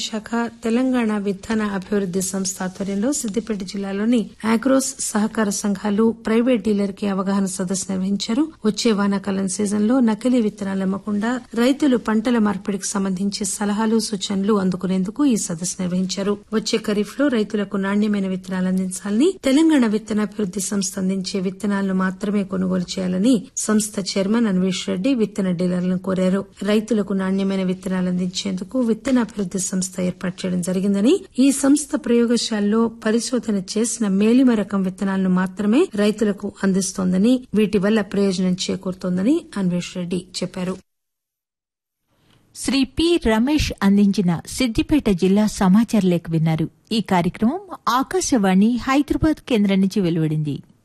శాఖ తెలంగాణ విత్తన అభివృద్ది సంస్థ ఆధ్వర్యంలో సిద్దిపేట జిల్లాలోని ఆగ్రోస్ సహకార సంఘాలు ప్రైవేట్ డీలర్ కి అవగాహన సదస్సు నిర్వహించారు వచ్చే వానాకాలం సీజన్లో నకిలీ విత్తనాలు అమ్మకుండా రైతులు పంటల మార్పిడికి సంబంధించి సలహాలు సూచనలు అందుకునేందుకు ఈ సదస్సు నిర్వహించారు వచ్చే ఖరీఫ్ లో రైతులకు నాణ్యమైన విత్తనాలు అందించాలని తెలంగాణ విత్తనాభివృద్ది సంస్థ అందించే విత్తనాలను మాత్రమే కొనుగోలు చేయాలని సంస్థ చైర్మన్ అన్వేష్ రెడ్డి విత్తన డీలర్లను కోరారు రైతులకు నాణ్యమైన విత్తనాలు అందించేందుకు విత్తనాభివృద్ది సంస్థ ఏర్పాటు చేయడం జరిగిందని ఈ సంస్థ ప్రయోగశాలలో పరిశోధన చేసిన మేలిమ రకం విత్తనాలను మాత్రమే రైతులకు అందిస్తోందని వీటి వల్ల ప్రయోజనం చేకూరుతోందని అన్వేష్ రెడ్డి చెప్పారు శ్రీ పి రమేష్ అందించిన సిద్దిపేట జిల్లా సమాచార లేఖ విన్నారు ఈ కార్యక్రమం ఆకాశవాణి హైదరాబాద్ కేంద్రం నుంచి వెలువడింది